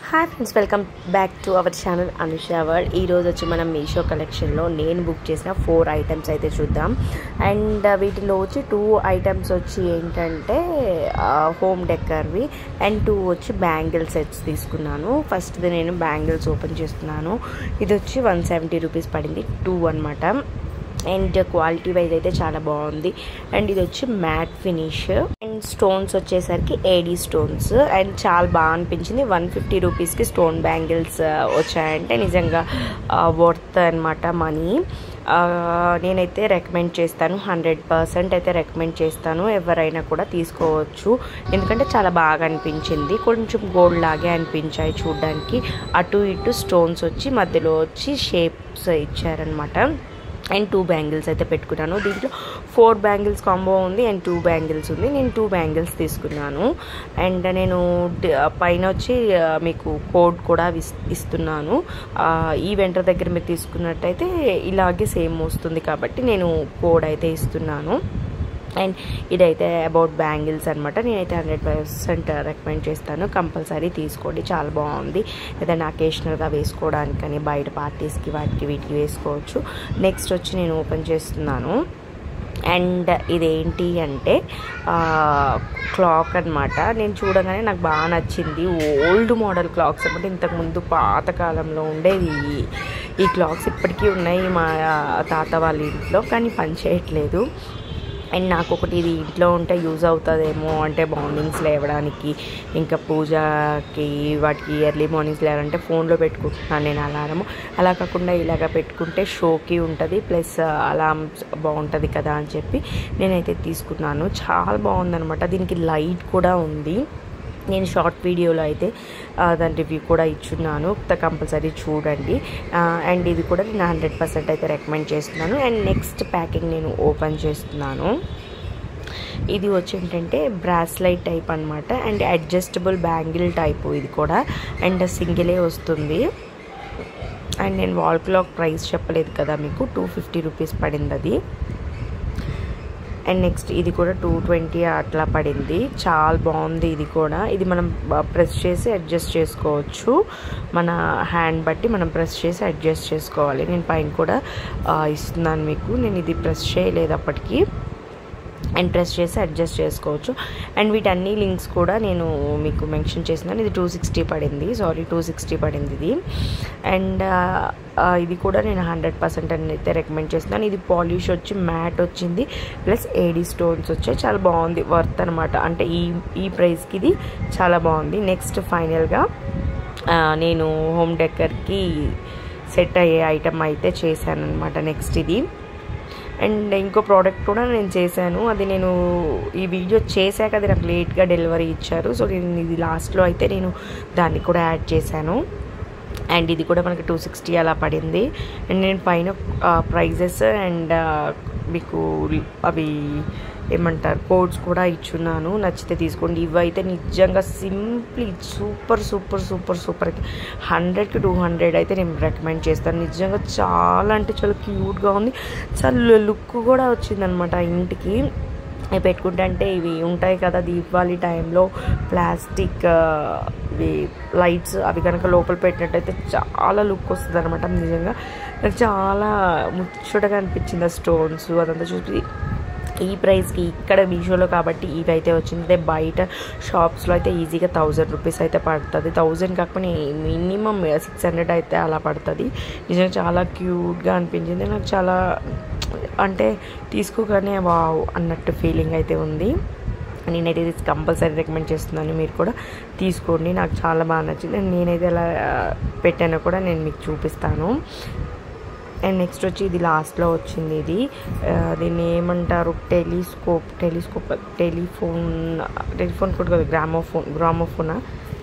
hi friends welcome back to our channel Anusha world ఈరోజు వచ్చి మనం మీషో కలెక్షన్లో నేను బుక్ చేసిన ఫోర్ ఐటమ్స్ అయితే చూద్దాం అండ్ వీటిలో వచ్చి టూ ఐటమ్స్ వచ్చి ఏంటంటే హోమ్ డెక్కర్వి అండ్ టూ వచ్చి బ్యాంగిల్ సెట్స్ తీసుకున్నాను ఫస్ట్ది నేను బ్యాంగిల్స్ ఓపెన్ చేస్తున్నాను ఇది వచ్చి వన్ సెవెంటీ రూపీస్ పడింది టూ అనమాట అండ్ క్వాలిటీ వైజ్ అయితే చాలా బాగుంది అండ్ ఇది వచ్చి మ్యాట్ ఫినిష్ అండ్ స్టోన్స్ వచ్చేసరికి ఏడీ స్టోన్స్ అండ్ చాలా బాగా అనిపించింది వన్ ఫిఫ్టీ రూపీస్కి స్టోన్ బ్యాంగిల్స్ వచ్చాయంటే నిజంగా వర్త్ అనమాట మనీ నేనైతే రికమెండ్ చేస్తాను హండ్రెడ్ పర్సెంట్ అయితే రికమెండ్ చేస్తాను ఎవరైనా కూడా తీసుకోవచ్చు ఎందుకంటే చాలా బాగా అనిపించింది కొంచెం గోల్డ్ లాగే అనిపించాయి చూడడానికి అటు ఇటు స్టోన్స్ వచ్చి మధ్యలో వచ్చి షేప్స్ ఇచ్చారనమాట అండ్ టూ బ్యాంగిల్స్ అయితే పెట్టుకున్నాను దీంట్లో ఫోర్ బ్యాంగిల్స్ కాంబో ఉంది అండ్ టూ బ్యాంగిల్స్ ఉంది నేను టూ బ్యాంగిల్స్ తీసుకున్నాను అండ్ నేను పైన వచ్చి మీకు కోడ్ కూడా ఇస్తున్నాను ఈ వెంటర్ దగ్గర మీరు తీసుకున్నట్టయితే ఇలాగే సేమ్ వస్తుంది కాబట్టి నేను కోడ్ అయితే ఇస్తున్నాను అండ్ ఇదైతే అబౌట్ బ్యాంగిల్స్ అనమాట నేనైతే హండ్రెడ్ పర్సెంట్ రికమెండ్ చేస్తాను కంపల్సరీ తీసుకోండి చాలా బాగుంది ఏదైనా అకేషనల్గా వేసుకోవడానికి కానీ బయట పార్టీస్కి వాటికి వీటికి వేసుకోవచ్చు నెక్స్ట్ వచ్చి నేను ఓపెన్ చేస్తున్నాను అండ్ ఇదేంటి అంటే క్లాక్ అనమాట నేను చూడగానే నాకు బాగా నచ్చింది ఓల్డ్ మోడల్ క్లాక్స్ అనమాట ఇంతకుముందు పాతకాలంలో ఉండేది ఈ క్లాక్స్ ఇప్పటికీ ఉన్నాయి మా తాత వాళ్ళ ఇంట్లో కానీ పనిచేయట్లేదు అండ్ నాకు ఒకటి ఇది ఇంట్లో ఉంటే యూజ్ అవుతుందేమో అంటే మార్నింగ్స్ లేవడానికి ఇంకా పూజకి వాటికి ఎర్లీ మార్నింగ్స్ లేవాలంటే ఫోన్లో పెట్టుకుంటున్నాను నేను అలారము అలా కాకుండా ఇలాగ పెట్టుకుంటే షోకి ఉంటుంది ప్లస్ అలామ్స్ బాగుంటుంది కదా అని చెప్పి నేనైతే తీసుకున్నాను చాలా బాగుందనమాట దీనికి లైట్ కూడా ఉంది నేను షార్ట్ వీడియోలో అయితే దాని రివ్యూ కూడా ఇచ్చున్నాను కంపల్సరీ చూడండి అండ్ ఇది కూడా నేను హండ్రెడ్ పర్సెంట్ అయితే రికమెండ్ చేస్తున్నాను అండ్ నెక్స్ట్ ప్యాకింగ్ నేను ఓపెన్ చేస్తున్నాను ఇది వచ్చి ఏంటంటే బ్రాస్లైట్ టైప్ అనమాట అండ్ అడ్జస్టబుల్ బ్యాంగిల్ టైపు ఇది కూడా అండ్ సింగిలే వస్తుంది అండ్ నేను వాల్ క్లాక్ ప్రైస్ చెప్పలేదు కదా మీకు టూ ఫిఫ్టీ రూపీస్ పడింది అది అండ్ నెక్స్ట్ ఇది కూడా టూ ట్వంటీ అట్లా పడింది చాలా బాగుంది ఇది కూడా ఇది మనం ప్రెస్ చేసి అడ్జస్ట్ చేసుకోవచ్చు మన హ్యాండ్ బట్టి మనం ప్రెస్ చేసి అడ్జస్ట్ చేసుకోవాలి నేను పైన కూడా ఇస్తున్నాను మీకు నేను ఇది ప్రెస్ చేయలేదు అప్పటికి అండ్ ప్రెస్ చేసి అడ్జస్ట్ చేసుకోవచ్చు అండ్ వీటన్ని లింక్స్ కూడా నేను మీకు మెన్షన్ చేసినాను ఇది టూ సిక్స్టీ పడింది సారీ టూ సిక్స్టీ పడింది ఇది అండ్ ఇది కూడా నేను హండ్రెడ్ పర్సెంట్ అని అయితే రికమెండ్ చేస్తున్నాను ఇది పాలిష్ వచ్చి మ్యాట్ వచ్చింది ప్లస్ ఏడీ స్టోన్స్ వచ్చాయి చాలా బాగుంది వర్త్ అనమాట అంటే ఈ ఈ ప్రైస్కి ఇది చాలా బాగుంది నెక్స్ట్ ఫైనల్గా నేను హోమ్ డెక్కర్కి సెట్ అయ్యే ఐటమ్ అయితే చేశాను అనమాట నెక్స్ట్ ఇది అండ్ ఇంకో ప్రోడక్ట్ కూడా నేను చేశాను అది నేను ఈ వీడియో చేశాక అది నాకు లేట్గా డెలివరీ ఇచ్చారు సో నేను ఇది లాస్ట్లో అయితే నేను దాన్ని కూడా యాడ్ చేశాను అండ్ ఇది కూడా మనకి టూ సిక్స్టీ అలా పడింది అండ్ నేను పైన ప్రైజెస్ అండ్ మీకు అవి ఏమంటారు కోడ్స్ కూడా ఇచ్చున్నాను నచ్చితే తీసుకోండి ఇవైతే నిజంగా simply super super super super హండ్రెడ్కి టూ హండ్రెడ్ అయితే నేను రికమెండ్ చేస్తాను నిజంగా చాలా అంటే చాలా క్యూట్గా ఉంది చాలా లుక్ కూడా వచ్చిందనమాట ఇంటికి అవి పెట్టుకుంటే అంటే ఇవి ఉంటాయి కదా దీపావళి టైంలో ప్లాస్టిక్ ఇవి లైట్స్ అవి కనుక లోపల పెట్టినట్టయితే చాలా లుక్ వస్తుంది అనమాట నిజంగా నాకు చాలా ముచ్చటగా అనిపించింది ఆ స్టోన్స్ అదంతా చూసి ఈ ప్రైస్కి ఇక్కడ మీషోలో కాబట్టి ఇవి అయితే వచ్చింది బయట షాప్స్లో అయితే ఈజీగా థౌజండ్ రూపీస్ అయితే పడుతుంది థౌజండ్ కాకపోతే మినిమం సిక్స్ హండ్రెడ్ అయితే అలా పడుతుంది నిజంగా చాలా క్యూట్గా అనిపించింది నాకు చాలా అంటే తీసుకోగానే వావ్ అన్నట్టు ఫీలింగ్ అయితే ఉంది నేనైతే ఇది కంపల్సరీ రికమెండ్ చేస్తున్నాను మీరు కూడా తీసుకోండి నాకు చాలా బాగా నచ్చింది నేనైతే ఎలా పెట్టానో కూడా నేను మీకు చూపిస్తాను అండ్ నెక్స్ట్ వచ్చి ఇది లాస్ట్లో వచ్చింది ఇది దీన్ని ఏమంటారు టెలిస్కోప్ టెలిస్కోప్ టెలిఫోన్ టెలిఫోన్ కూడా కాదు గ్రామోఫోన్ గ్రామోఫోనా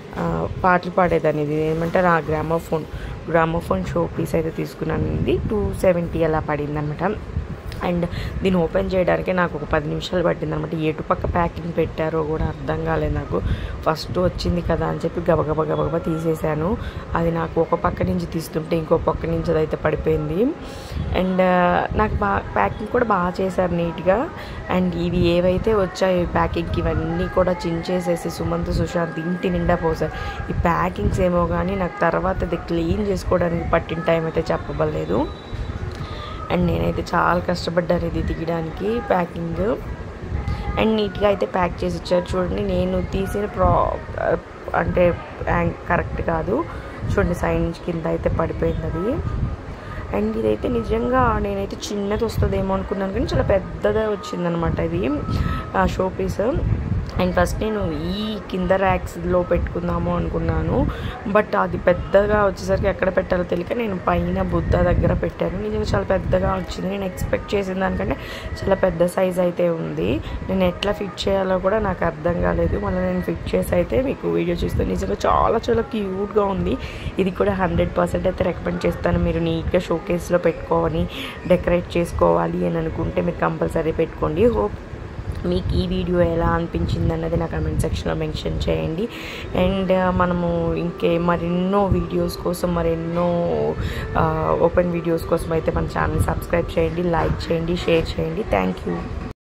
పాటలు పాడేదాన్ని ఇది ఏమంటారు ఆ గ్రామోఫోన్ గ్రామోఫోన్ షో పీస్ అయితే తీసుకున్నాను ఇది టూ సెవెంటీ అలా పడింది అనమాట అండ్ దీన్ని ఓపెన్ చేయడానికి నాకు ఒక పది నిమిషాలు పట్టింది అనమాట ఎటు పక్క ప్యాకింగ్ పెట్టారో కూడా అర్థం కాలేదు నాకు ఫస్ట్ వచ్చింది కదా అని చెప్పి గబగబా గబగబా తీసేసాను అది నాకు ఒక పక్క నుంచి తీస్తుంటే ఇంకో పక్క నుంచి అదైతే పడిపోయింది అండ్ నాకు బాగా ప్యాకింగ్ కూడా బాగా చేశారు నీట్గా అండ్ ఇవి ఏవైతే వచ్చాయో ఈ ప్యాకింగ్కి ఇవన్నీ కూడా చించేసేసి సుమంత్ సుశాంత్ ఇంటి నిండా పోసారు ఈ ప్యాకింగ్స్ ఏమో కానీ నాకు తర్వాత అది క్లీన్ చేసుకోవడానికి పట్టిన టైం అయితే చెప్పబడలేదు అండ్ నేనైతే చాలా కష్టపడ్డాను ఇది తీయడానికి ప్యాకింగ్ అండ్ నీట్గా అయితే ప్యాక్ చేసి ఇచ్చారు చూడండి నేను తీసిన ప్రా అంటే కరెక్ట్ కాదు చూడండి సైడ్ నుంచి కింద అయితే పడిపోయింది అది అండ్ ఇదైతే నిజంగా నేనైతే చిన్నది వస్తుందేమో అనుకున్నాను కానీ చాలా పెద్దదే వచ్చిందనమాట ఇది షో పీస్ అండ్ ఫస్ట్ నేను ఈ కింద ర్యాక్స్లో పెట్టుకుందాము అనుకున్నాను బట్ అది పెద్దగా వచ్చేసరికి ఎక్కడ పెట్టాలో తెలియక నేను పైన బుద్ధ దగ్గర పెట్టాను నిజంగా చాలా పెద్దగా వచ్చింది నేను ఎక్స్పెక్ట్ చేసిన దానికంటే చాలా పెద్ద సైజ్ అయితే ఉంది నేను ఎట్లా ఫిట్ చేయాలో కూడా నాకు అర్థం కాలేదు మళ్ళీ నేను ఫిట్ చేసి అయితే మీకు వీడియో చూస్తే నిజంగా చాలా చాలా క్యూట్గా ఉంది ఇది కూడా హండ్రెడ్ పర్సెంట్ అయితే రికమెండ్ చేస్తాను మీరు నీట్గా షోకేస్లో పెట్టుకోవాలి డెకరేట్ చేసుకోవాలి అని అనుకుంటే మీరు కంపల్సరీ పెట్టుకోండి హోప్ మీకు ఈ వీడియో ఎలా అనిపించింది అన్నది నా కమెంట్ సెక్షన్లో మెన్షన్ చేయండి అండ్ మనము ఇంకే మరెన్నో వీడియోస్ కోసం మరెన్నో ఓపెన్ వీడియోస్ కోసం అయితే మన ఛానల్ సబ్స్క్రైబ్ చేయండి లైక్ చేయండి షేర్ చేయండి థ్యాంక్ యూ